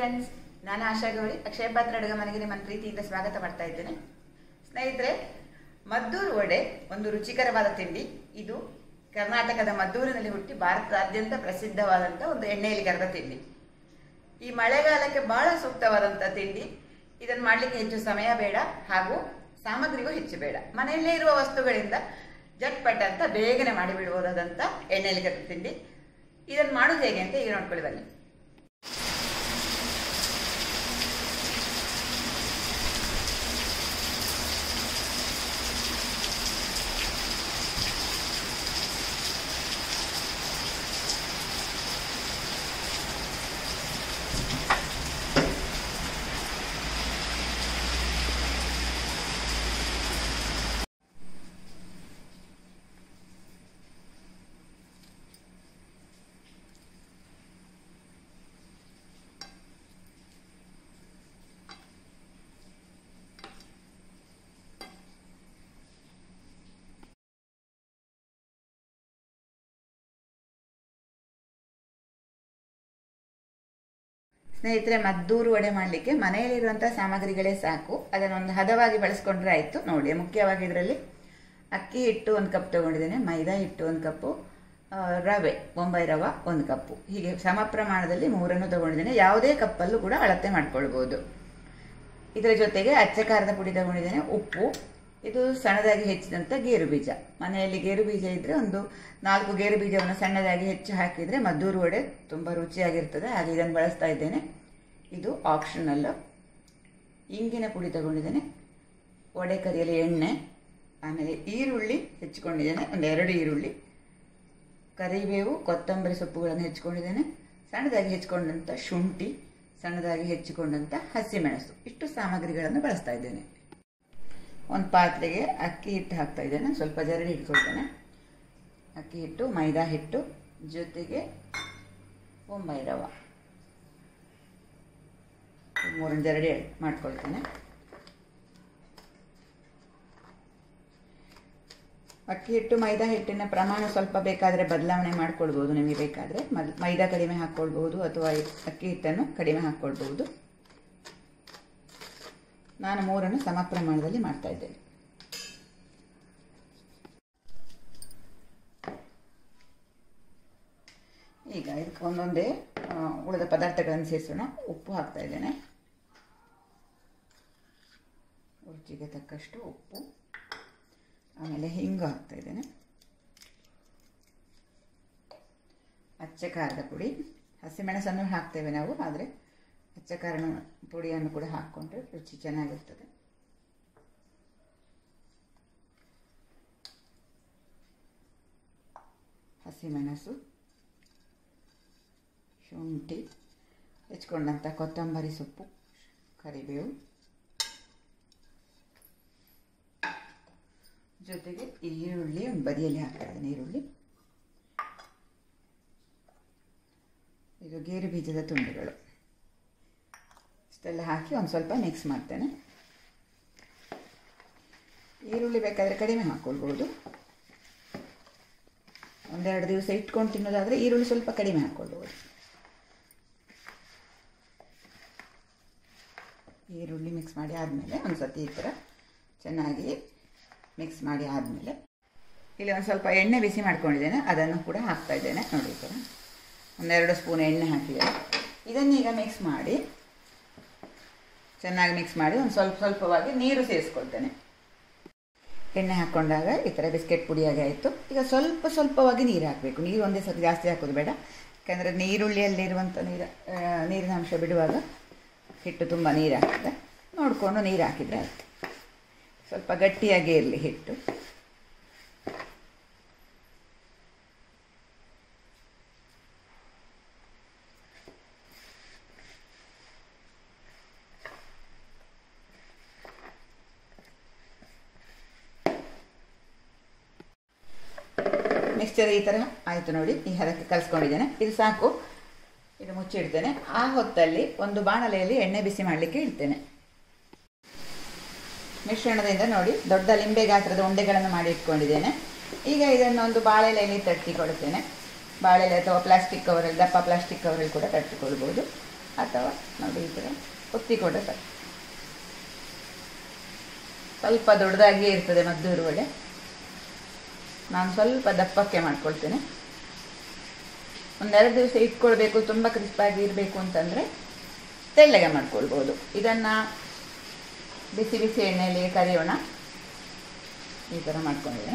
friends ನಾನು ಆಶಾ ಗೌರಿ ಅಕ್ಷಯ ಪಾತ್ರ ಅಡುಗೆ ಮನೆಗೆ ನಿಮ್ಮನ್ನು ಪ್ರೀತಿಯಿಂದ ಸ್ವಾಗತ ಮಾಡ್ತಾ ಇದ್ದೇನೆ ಸ್ನೇಹಿತರೆ ಮದ್ದೂರು ವಡೆ ಒಂದು ರುಚಿಕರವಾದ ತಿಂಡಿ ಇದು ಕರ್ನಾಟಕದ ಮದ್ದೂರಿನಲ್ಲಿ ಹುಟ್ಟಿ ಭಾರತದಾದ್ಯಂತ ಪ್ರಸಿದ್ಧವಾದಂಥ ಒಂದು ಎಣ್ಣೆಯಲ್ಲಿ ಕರೆದ ತಿಂಡಿ ಈ ಮಳೆಗಾಲಕ್ಕೆ ಬಹಳ ಸೂಕ್ತವಾದಂಥ ತಿಂಡಿ ಇದನ್ನು ಮಾಡಲಿಕ್ಕೆ ಹೆಚ್ಚು ಸಮಯ ಬೇಡ ಹಾಗೂ ಸಾಮಗ್ರಿಗೂ ಹೆಚ್ಚು ಬೇಡ ಮನೆಯಲ್ಲೇ ಇರುವ ವಸ್ತುಗಳಿಂದ ಜಟ್ಪಟ್ ಅಂತ ಬೇಗನೆ ಮಾಡಿಬಿಡ್ಬೋದಾದಂಥ ಎಣ್ಣೆಯಲ್ಲಿ ಕರೆದ ತಿಂಡಿ ಇದನ್ನು ಮಾಡೋದು ಹೇಗೆ ಅಂತ ಈಗ ನೋಡ್ಕೊಳ್ಳಿ ಬನ್ನಿ ಸ್ನೇಹಿತರೆ ಮದ್ದೂರು ವಡೆ ಮಾಡಲಿಕ್ಕೆ ಮನೆಯಲ್ಲಿರುವಂಥ ಸಾಮಗ್ರಿಗಳೇ ಸಾಕು ಅದನ್ನು ಒಂದು ಹದವಾಗಿ ಬಳಸ್ಕೊಂಡ್ರೆ ಆಯಿತು ನೋಡಿ ಮುಖ್ಯವಾಗಿ ಇದರಲ್ಲಿ ಅಕ್ಕಿ ಹಿಟ್ಟು ಒಂದು ಕಪ್ ತೊಗೊಂಡಿದ್ದೇನೆ ಮೈದಾ ಹಿಟ್ಟು ಒಂದು ಕಪ್ಪು ಆ, ರವೆ ಬೊಂಬೈ ರವೆ ಒಂದು ಕಪ್ಪು ಹೀಗೆ ಸಮ ಪ್ರಮಾಣದಲ್ಲಿ ಮೂರನ್ನು ತೊಗೊಂಡಿದ್ದೇನೆ ಯಾವುದೇ ಕಪ್ಪಲ್ಲೂ ಕೂಡ ಅಳತೆ ಮಾಡ್ಕೊಳ್ಬೋದು ಇದರ ಜೊತೆಗೆ ಅಚ್ಚ ಖಾರದ ಪುಡಿ ತಗೊಂಡಿದ್ದೇನೆ ಉಪ್ಪು ಇದು ಸಣ್ಣದಾಗಿ ಹೆಚ್ಚಿದಂಥ ಗೇರು ಬೀಜ ಮನೆಯಲ್ಲಿ ಗೇರು ಬೀಜ ಇದ್ದರೆ ಒಂದು ನಾಲ್ಕು ಗೇರು ಬೀಜವನ್ನು ಸಣ್ಣದಾಗಿ ಹೆಚ್ಚು ಹಾಕಿದರೆ ಮದ್ದೂರು ವಡೆ ತುಂಬ ರುಚಿಯಾಗಿರ್ತದೆ ಹಾಗೆ ಇದನ್ನು ಬಳಸ್ತಾ ಇದ್ದೇನೆ ಇದು ಆಪ್ಷನಲ್ಲು ಇಂಗಿನ ಪುಡಿ ತಗೊಂಡಿದ್ದೇನೆ ವಡೆ ಕರಿಯಲು ಎಣ್ಣೆ ಆಮೇಲೆ ಈರುಳ್ಳಿ ಹೆಚ್ಚಿಕೊಂಡಿದ್ದೇನೆ ಒಂದು ಎರಡು ಈರುಳ್ಳಿ ಕರಿಬೇವು ಕೊತ್ತಂಬರಿ ಸೊಪ್ಪುಗಳನ್ನು ಹೆಚ್ಚಿಕೊಂಡಿದ್ದೇನೆ ಸಣ್ಣದಾಗಿ ಹೆಚ್ಚಿಕೊಂಡಂಥ ಶುಂಠಿ ಸಣ್ಣದಾಗಿ ಹೆಚ್ಚಿಕೊಂಡಂಥ ಹಸಿಮೆಣಸು ಇಷ್ಟು ಸಾಮಗ್ರಿಗಳನ್ನು ಬಳಸ್ತಾ ಇದ್ದೇನೆ ಒಂದು ಪಾತ್ರೆಗೆ ಅಕ್ಕಿ ಹಿಟ್ಟು ಹಾಕ್ತಾ ಇದ್ದೇನೆ ಸ್ವಲ್ಪ ಜರಡಿ ಇಟ್ಕೊಳ್ತೇನೆ ಅಕ್ಕಿ ಹಿಟ್ಟು ಮೈದಾ ಹಿಟ್ಟು ಜೊತೆಗೆ ಬೊಂಬೈ ರವ ಮೂರನ್ನು ಜರಡಿ ಮಾಡ್ಕೊಳ್ತೇನೆ ಅಕ್ಕಿ ಹಿಟ್ಟು ಮೈದಾ ಹಿಟ್ಟಿನ ಪ್ರಮಾಣ ಸ್ವಲ್ಪ ಬೇಕಾದರೆ ಬದಲಾವಣೆ ಮಾಡ್ಕೊಳ್ಬೋದು ನಿಮಗೆ ಬೇಕಾದರೆ ಮದ್ ಮೈದಾ ಕಡಿಮೆ ಹಾಕ್ಕೊಳ್ಬೋದು ಅಥವಾ ಅಕ್ಕಿ ಹಿಟ್ಟನ್ನು ಕಡಿಮೆ ಹಾಕ್ಕೊಳ್ಬೋದು ನಾನು ಮೂರನ್ನು ಸಮ ಪ್ರಮಾಣದಲ್ಲಿ ಮಾಡ್ತಾ ಇದ್ದೇನೆ ಈಗ ಇದಕ್ಕೆ ಒಂದೊಂದೇ ಆ, ಉಳಿದ ಪದಾರ್ಥಗಳನ್ನು ಸೇರಿಸೋಣ ಉಪ್ಪು ಹಾಕ್ತಾ ಇದ್ದೇನೆ ರುಚಿಗೆ ತಕ್ಕಷ್ಟು ಉಪ್ಪು ಆಮೇಲೆ ಹಿಂಗು ಹಾಕ್ತಾ ಇದ್ದೇನೆ ಅಚ್ಚ ಖಾರದ ಪುಡಿ ಹಸಿಮೆಣಸನ್ನು ಹಾಕ್ತೇವೆ ನಾವು ಆದರೆ ಅಚ್ಚ ಖಾರದ ಪುಡಿಯನ್ನು ಕೂಡ ಹಾಕ್ಕೊಂಡ್ರೆ ರುಚಿ ಚೆನ್ನಾಗಿರ್ತದೆ ಹಸಿಮೆಣಸು ಶುಂಠಿ ಹೆಚ್ಕೊಂಡಂಥ ಕೊತ್ತಂಬರಿ ಸೊಪ್ಪು ಕರಿಬೇವು ಜೊತೆಗೆ ಈರುಳ್ಳಿ ಒಂದು ಬದಿಯಲ್ಲಿ ಹಾಕ್ತಾ ಇದ್ದೇನೆ ಈರುಳ್ಳಿ ಇದು ಗೇರು ಬೀಜದ ತುಂಡುಗಳು ಇಷ್ಟೆಲ್ಲ ಹಾಕಿ ಒಂದು ಸ್ವಲ್ಪ ಮಿಕ್ಸ್ ಮಾಡ್ತೇನೆ ಈರುಳ್ಳಿ ಬೇಕಾದರೆ ಕಡಿಮೆ ಹಾಕ್ಕೊಳ್ಬೋದು ಒಂದೆರಡು ದಿವಸ ಇಟ್ಕೊಂಡು ತಿನ್ನೋದಾದರೆ ಈರುಳ್ಳಿ ಸ್ವಲ್ಪ ಕಡಿಮೆ ಹಾಕ್ಕೊಳ್ಬೋದು ಈರುಳ್ಳಿ ಮಿಕ್ಸ್ ಮಾಡಿ ಆದಮೇಲೆ ಒಂದು ಸತಿ ಈ ಥರ ಚೆನ್ನಾಗಿ ಮಿಕ್ಸ್ ಮಾಡಿ ಆದಮೇಲೆ ಇಲ್ಲಿ ಒಂದು ಸ್ವಲ್ಪ ಎಣ್ಣೆ ಬಿಸಿ ಮಾಡ್ಕೊಂಡಿದ್ದೇನೆ ಅದನ್ನು ಕೂಡ ಹಾಕ್ತಾ ಇದ್ದೇನೆ ನೋಡಿ ಈ ಥರ ಒಂದೆರಡು ಸ್ಪೂನ್ ಎಣ್ಣೆ ಹಾಕಿದ್ದೇನೆ ಇದನ್ನೀಗ ಮಿಕ್ಸ್ ಮಾಡಿ ಚೆನ್ನಾಗಿ ಮಿಕ್ಸ್ ಮಾಡಿ ಒಂದು ಸ್ವಲ್ಪ ಸ್ವಲ್ಪವಾಗಿ ನೀರು ಸೇರಿಸ್ಕೊಳ್ತೇನೆ ಎಣ್ಣೆ ಹಾಕ್ಕೊಂಡಾಗ ಈ ಥರ ಬಿಸ್ಕೆಟ್ ಪುಡಿಯಾಗಿ ಆಯಿತು ಈಗ ಸ್ವಲ್ಪ ಸ್ವಲ್ಪವಾಗಿ ನೀರು ಹಾಕಬೇಕು ನೀರು ಒಂದೇ ಸ್ವಲ್ಪ ಜಾಸ್ತಿ ಹಾಕೋದು ಬೇಡ ಯಾಕಂದರೆ ನೀರುಳ್ಳಿಯಲ್ಲಿರುವಂಥ ನೀರು ಆ, ನೀರಿನ ಅಂಶ ಬಿಡುವಾಗ ಹಿಟ್ಟು ತುಂಬ ನೀರು ಹಾಕ್ತದೆ ನೋಡಿಕೊಂಡು ನೀರು ಹಾಕಿದರೆ ಆಯಿತು ಸ್ವಲ್ಪ ಗಟ್ಟಿಯಾಗೇ ಇರಲಿ ಹಿಟ್ಟು ಮಿಕ್ಸ್ಚರ್ ಈ ಥರ ಆಯಿತು ನೋಡಿ ಈ ಹದಕ್ಕೆ ಕಲಿಸ್ಕೊಂಡಿದ್ದೇನೆ ಇದು ಸಾಕು ಇದು ಮುಚ್ಚಿಡ್ತೇನೆ ಆ ಹೊತ್ತಲ್ಲಿ ಒಂದು ಬಾಣಲೆಯಲ್ಲಿ ಎಣ್ಣೆ ಬಿಸಿ ಮಾಡಲಿಕ್ಕೆ ಇಡ್ತೇನೆ ಮಿಶ್ರಣದಿಂದ ನೋಡಿ ದೊಡ್ಡ ಲಿಂಬೆ ಗಾತ್ರದ ಉಂಡೆಗಳನ್ನು ಮಾಡಿ ಇಟ್ಕೊಂಡಿದ್ದೇನೆ ಈಗ ಇದನ್ನು ಒಂದು ಬಾಳೆಲೆಯಲ್ಲಿ ತಟ್ಟಿಕೊಳ್ತೇನೆ ಬಾಳೆಲೆ ಅಥವಾ ಪ್ಲಾಸ್ಟಿಕ್ ಕವರಲ್ಲಿ ದಪ್ಪ ಪ್ಲಾಸ್ಟಿಕ್ ಕವರಲ್ಲಿ ಕೂಡ ತಟ್ಟಿಕೊಳ್ಬೋದು ಅಥವಾ ನೋಡಿ ಈ ಥರ ಒತ್ತಿ ಕೂಡ ಸಾಕು ಸ್ವಲ್ಪ ದೊಡ್ಡದಾಗಿಯೇ ಇರ್ತದೆ ಮದ್ದೂರು ವಡೆ ನಾನು ಸ್ವಲ್ಪ ದಪ್ಪಕ್ಕೆ ಮಾಡ್ಕೊಳ್ತೇನೆ ಒಂದೆರಡು ದಿವಸ ಇಟ್ಕೊಳ್ಬೇಕು ತುಂಬ ಕ್ರಿಸ್ಪಾಗಿ ಇರಬೇಕು ಅಂತಂದರೆ ತೆಳ್ಳಗೆ ಮಾಡ್ಕೊಳ್ಬೋದು ಇದನ್ನು ಬಿಸಿ ಬಿಸಿ ಎಣ್ಣೆಯಲ್ಲಿ ಕರಿಯೋಣ ಈ ಥರ ಮಾಡ್ಕೊಂಡಿದ್ದೇನೆ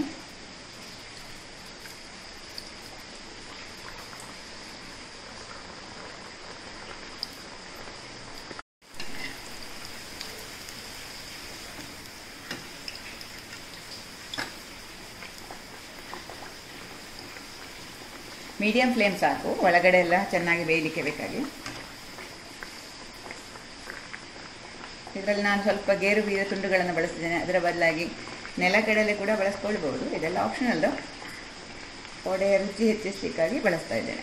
ಮೀಡಿಯಂ ಫ್ಲೇಮ್ ಸಾಕು ಒಳಗಡೆ ಎಲ್ಲ ಚೆನ್ನಾಗಿ ಬೇಯಲಿಕ್ಕೆ ಬೇಕಾಗಿ ಇದರಲ್ಲಿ ನಾನು ಸ್ವಲ್ಪ ಗೇರು ಬೀರ ತುಂಡುಗಳನ್ನು ಬಳಸಿದ್ದೇನೆ ಅದರ ಬದಲಾಗಿ ನೆಲಗಡಲೆ ಕೂಡ ಬಳಸ್ಕೊಳ್ಬೋದು ಇದೆಲ್ಲ ಆಪ್ಷನಲ್ಲು ವಡೆಯ ರುಚಿ ಹೆಚ್ಚಿಸಲಿಕ್ಕಾಗಿ ಬಳಸ್ತಾ ಇದ್ದೇನೆ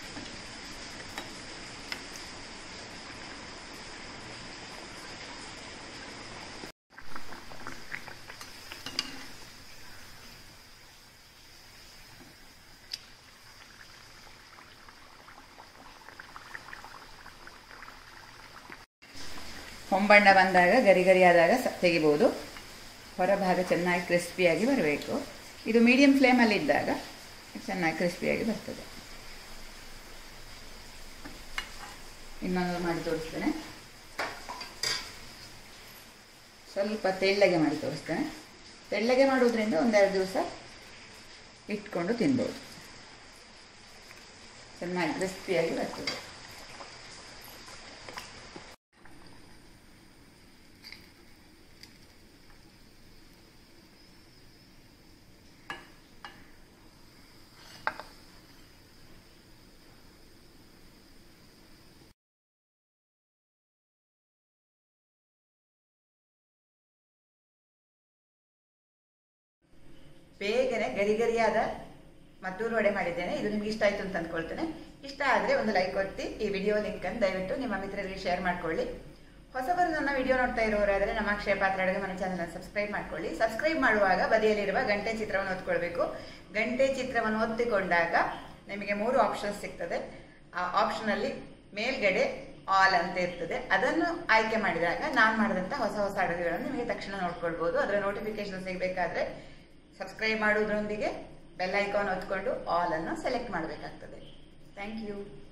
ಹೊಂಬಣ್ಣ ಬಂದಾಗ ಗರಿ ಗರಿಯಾದಾಗ ಸ ತೆಗಿಬೋದು ಹೊರಭಾಗ ಚೆನ್ನಾಗಿ ಕ್ರಿಸ್ಪಿಯಾಗಿ ಬರಬೇಕು ಇದು ಮೀಡಿಯಂ ಫ್ಲೇಮಲ್ಲಿ ಇದ್ದಾಗ ಚೆನ್ನಾಗಿ ಕ್ರಿಸ್ಪಿಯಾಗಿ ಬರ್ತದೆ ಇನ್ನೊಂದು ಮಾಡಿ ತೋರಿಸ್ತೇನೆ ಸ್ವಲ್ಪ ತೆಳ್ಳಗೆ ಮಾಡಿ ತೋರಿಸ್ತೇನೆ ತೆಳ್ಳಗೆ ಮಾಡೋದ್ರಿಂದ ಒಂದೆರಡು ದಿವಸ ಇಟ್ಕೊಂಡು ತಿನ್ಬೋದು ಚೆನ್ನಾಗಿ ಕ್ರಿಸ್ಪಿಯಾಗಿ ಬರ್ತದೆ ಬೇಗನೆ ಗರಿ ಗರಿಯಾದ ಮದ್ದೂರು ವಡೆ ಮಾಡಿದ್ದೇನೆ ಇದು ನಿಮ್ಗೆ ಇಷ್ಟ ಆಯಿತು ಅಂತ ಅಂದ್ಕೊಳ್ತೇನೆ ಇಷ್ಟ ಆದರೆ ಒಂದು ಲೈಕ್ ಕೊಡ್ತಿ ಈ ವಿಡಿಯೋ ಲಿಂಕನ್ನು ದಯವಿಟ್ಟು ನಿಮ್ಮ ಮಿತ್ರರಿಗೆ ಶೇರ್ ಮಾಡ್ಕೊಳ್ಳಿ ಹೊಸಬರು ನನ್ನ ವಿಡಿಯೋ ನೋಡ್ತಾ ಇರೋರಾದರೆ ನಮ್ಮ ಅಕ್ಷಯ ಪಾತ್ರ ಅಡುಗೆ ಮನೆ ಚಾನಲ್ನ ಸಬ್ಸ್ಕ್ರೈಬ್ ಮಾಡ್ಕೊಳ್ಳಿ ಸಬ್ಸ್ಕ್ರೈಬ್ ಮಾಡುವಾಗ ಬದಿಯಲ್ಲಿರುವ ಗಂಟೆ ಚಿತ್ರವನ್ನು ಒತ್ಕೊಳ್ಬೇಕು ಗಂಟೆ ಚಿತ್ರವನ್ನು ಒತ್ತಿಕೊಂಡಾಗ ನಿಮಗೆ ಮೂರು ಆಪ್ಷನ್ಸ್ ಸಿಗ್ತದೆ ಆ ಆಪ್ಷನಲ್ಲಿ ಮೇಲ್ಗಡೆ ಆಲ್ ಅಂತ ಇರ್ತದೆ ಅದನ್ನು ಆಯ್ಕೆ ಮಾಡಿದಾಗ ನಾನು ಮಾಡಿದಂಥ ಹೊಸ ಹೊಸ ಅಡುಗೆಗಳನ್ನು ನಿಮಗೆ ತಕ್ಷಣ ನೋಡ್ಕೊಳ್ಬೋದು ಅದರ ನೋಟಿಫಿಕೇಶನ್ ಸಿಗಬೇಕಾದ್ರೆ ಸಬ್ಸ್ಕ್ರೈಬ್ ಮಾಡುವುದರೊಂದಿಗೆ ಬೆಲ್ ಐಕಾನ್ ಒತ್ಕೊಂಡು ಆಲ್ ಅನ್ನು ಸೆಲೆಕ್ಟ್ ಮಾಡಬೇಕಾಗ್ತದೆ ಥ್ಯಾಂಕ್ ಯು